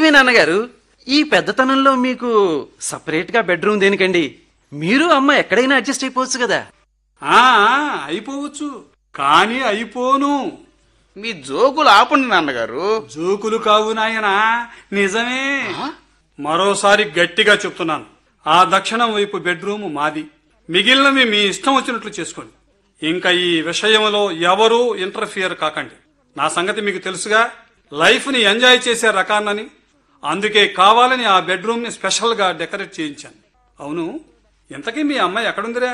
నిజమే నాన్నగారు ఈ పెద్దతనంలో మీకు సపరేట్ గా బెడ్రూమ్ దేనికండి మీరు అమ్మ ఎక్కడైనా అడ్జస్ట్ అయిపోవచ్చు కదా ఆ అయిపోవచ్చు కానీ అయిపోను మీ జోకులు ఆపండి నాన్నగారు జోకులు కావు నాయనా నిజమే మరోసారి గట్టిగా చెప్తున్నాను ఆ దక్షిణం వైపు బెడ్రూమ్ మాది మిగిలినవి మీ ఇష్టం వచ్చినట్లు చేసుకోండి ఇంకా ఈ విషయంలో ఎవరూ ఇంటర్ఫియర్ కాకండి నా సంగతి మీకు తెలుసుగా లైఫ్ ని ఎంజాయ్ చేసే రకాన్నని అందుకే కావాలని ఆ బెడ్రూమ్ ని స్పెషల్ గా డెకరేట్ చేయించాను అవును ఇంతకీ మీ అమ్మాయి ఎక్కడుందిరా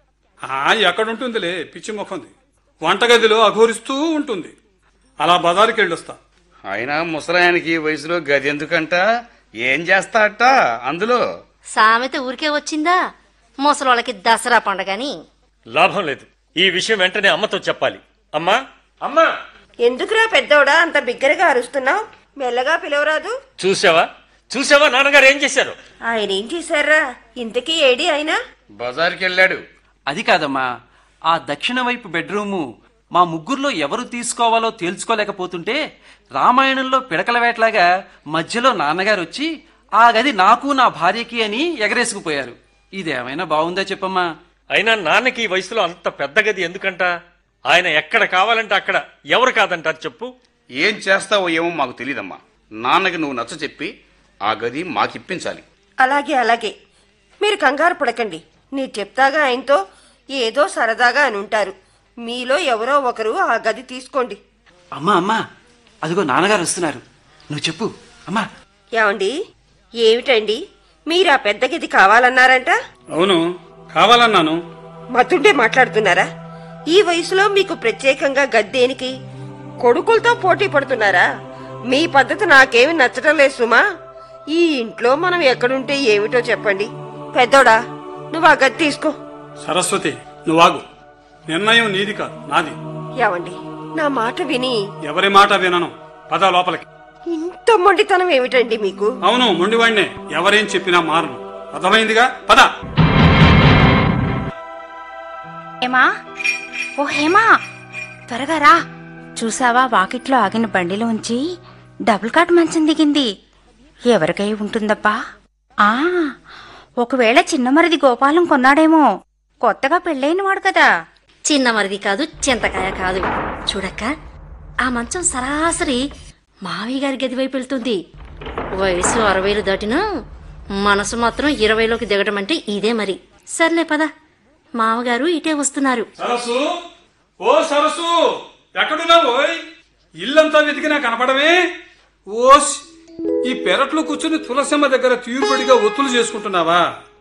ఆ ఎక్కడుంటుందిలే పిచ్చి ముఖంది వంటగదిలో అఘోరిస్తూ ఉంటుంది అలా బజారుకి వెళ్ళొస్తా అయినా ముసలాయనకి ఈ వయసులో గది ఎందుకంట ఏం చేస్తాట అందులో సామెత ఊరికే వచ్చిందా ముసలోళ్ళకి దసరా పండగని లాభం లేదు ఈ విషయం వెంటనే అమ్మతో చెప్పాలి అమ్మా అమ్మా ఎందుకురా పెద్దోడా అంత బిగ్గరగా అరుస్తున్నావు మెల్లగా పిలవరాదు చూసావా చూసావా నాన్నగారు ఏం చేశారు ఆయన ఏం చేశారా ఇంతకీ ఏడి అయినా బజారుకి వెళ్ళాడు అది కాదమ్మా ఆ దక్షిణ వైపు బెడ్రూము మా ముగ్గురులో ఎవరు తీసుకోవాలో తేల్చుకోలేకపోతుంటే రామాయణంలో పిడకల వేటలాగా మధ్యలో నాన్నగారు వచ్చి ఆ గది నాకు నా భార్యకి అని ఎగరేసుకుపోయారు ఇదేమైనా బాగుందా చెప్పమ్మా అయినా నాన్నకి ఈ వయసులో అంత పెద్ద గది ఎందుకంట ఆయన ఎక్కడ కావాలంటే అక్కడ ఎవరు కాదంటారు చెప్పు ఏం చేస్తావో ఏమో మాకు తెలియదమ్మా నాన్నకి నువ్వు నచ్చ చెప్పి ఆ గది మాకిప్పించాలి అలాగే అలాగే మీరు కంగారు పడకండి నీ చెప్తాగా ఆయనతో ఏదో సరదాగా అని ఉంటారు మీలో ఎవరో ఒకరు ఆ గది తీసుకోండి అమ్మా అమ్మా అదిగో నాన్నగారు వస్తున్నారు నువ్వు చెప్పు అమ్మా ఏమండి ఏమిటండి మీరు ఆ పెద్ద గది కావాలన్నారంట అవును కావాలన్నాను మతుండే మాట్లాడుతున్నారా ఈ వయసులో మీకు ప్రత్యేకంగా గద్దేనికి కొడుకులతో పోటీ పడుతున్నారా మీ పద్ధతి నాకేమి నచ్చటం లేదు సుమా ఈ ఇంట్లో మనం ఎక్కడుంటే ఏమిటో చెప్పండి పెద్దోడా నువ్వు ఆ గది తీసుకో సరస్వతి నువ్వాగు నిర్ణయం నీది కాదు నాది ఏమండి నా మాట విని ఎవరి మాట వినను పద లోపలికి ఇంత మొండితనం ఏమిటండి మీకు అవును మొండివాణ్ణే ఎవరేం చెప్పినా మారను అర్థమైందిగా పద ఏమా ఓ హేమా త్వరగా రా చూసావా వాకిట్లో ఆగిన బండిలో ఉంచి డబుల్ కాట్ మంచం దిగింది ఎవరికై ఉంటుందబ్బా ఆ ఒకవేళ చిన్నమరిది గోపాలం కొన్నాడేమో కొత్తగా పెళ్ళైనవాడు కదా చిన్న మరిది కాదు చింతకాయ కాదు చూడక్క ఆ మంచం సరాసరి మావయ్య గారి గది వైపు వెళ్తుంది వయసు అరవైలు దాటినా మనసు మాత్రం ఇరవైలోకి దిగడం అంటే ఇదే మరి సర్లే పద మామగారు ఇటే వస్తున్నారు సరస్సు ఓ సరస్సు ఎక్కడున్నావు ఓయ్? ఇల్లంతా వెతికినా కనపడమే ఓస్ ఈ పెరట్లో కూర్చుని తులసమ్మ దగ్గర తీరుబడిగా ఒత్తులు చేసుకుంటున్నావా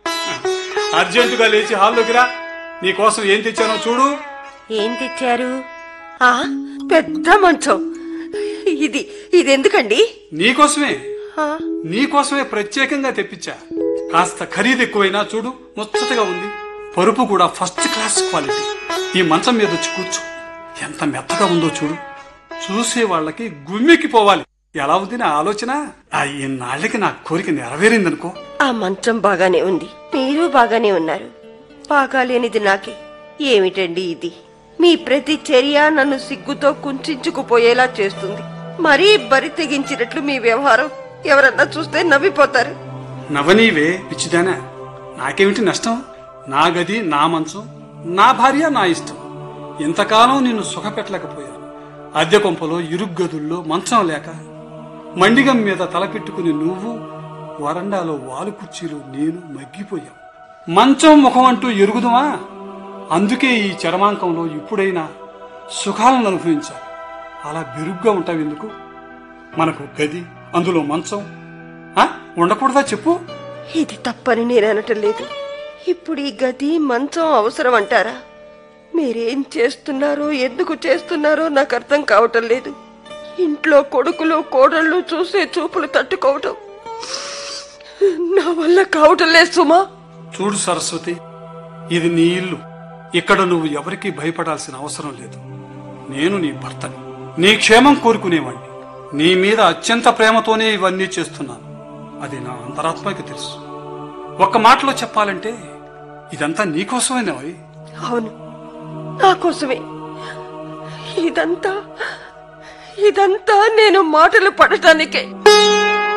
అర్జెంటుగా లేచి హాల్లోకి రా నీకోసం ఏం తెచ్చానో చూడు ఏం తెచ్చారు ఆ పెద్ద మంచం ఇది ఇది ఎందుకండి నీకోసమే ఆ, నీకోసమే ప్రత్యేకంగా తెప్పించా కాస్త ఖరీదు ఎక్కువైనా చూడు ముచ్చటగా ఉంది పరుపు కూడా ఫస్ట్ క్లాస్ క్వాలిటీ ఈ మంచం మీద వచ్చి కూర్చో ఎంత మెత్తగా ఉందో చూడు చూసే వాళ్ళకి గుమ్మికి పోవాలి ఎలా ఉంది నా ఆలోచన ఆ ఈనాళ్ళకి నా కోరిక నెరవేరిందనుకో ఆ మంచం బాగానే ఉంది మీరు బాగానే ఉన్నారు బాగాలేనిది నాకే ఏమిటండి ఇది మీ ప్రతి చర్య నన్ను సిగ్గుతో కుంచుకుపోయేలా చేస్తుంది మరీ బరి తెగించినట్లు మీ వ్యవహారం ఎవరన్నా చూస్తే నవ్విపోతారు నవనీవే పిచ్చిదానా నాకేమిటి నష్టం నా గది నా మంచం నా భార్య నా ఇష్టం ఇంతకాలం నిన్ను సుఖపెట్టలేకపోయాను అద్దె కొంపలో ఇరుగ్గదుల్లో మంచం లేక మండిగం మీద తలపెట్టుకుని నువ్వు వరండాలో వాలు కుర్చీలో నేను మగ్గిపోయాం మంచం ముఖం అంటూ ఎరుగుదుమా అందుకే ఈ చరమాంకంలో ఇప్పుడైనా సుఖాలను అనుభవించాలి అలా బెరుగ్గా ఉంటావెందుకు మనకు గది అందులో మంచం ఆ? ఉండకూడదా చెప్పు ఇది తప్పని నేను అనటం లేదు ఇప్పుడు ఈ గది మంచం అవసరం అంటారా మీరేం చేస్తున్నారో ఎందుకు చేస్తున్నారో నాకు అర్థం కావటం లేదు ఇంట్లో కొడుకులు కోడళ్ళు చూసే చూపులు తట్టుకోవటం నా వల్ల కావటం లేదు సుమా చూడు సరస్వతి ఇది నీ ఇల్లు ఇక్కడ నువ్వు ఎవరికీ భయపడాల్సిన అవసరం లేదు నేను నీ భర్తని నీ క్షేమం కోరుకునేవాణ్ణి నీ మీద అత్యంత ప్రేమతోనే ఇవన్నీ చేస్తున్నాను అది నా అంతరాత్మకి తెలుసు ఒక్క మాటలో చెప్పాలంటే ఇదంతా నీకోసమేనోయ్ అవును నా కోసమే ఇదంతా ఇదంతా నేను మాటలు పడటానికే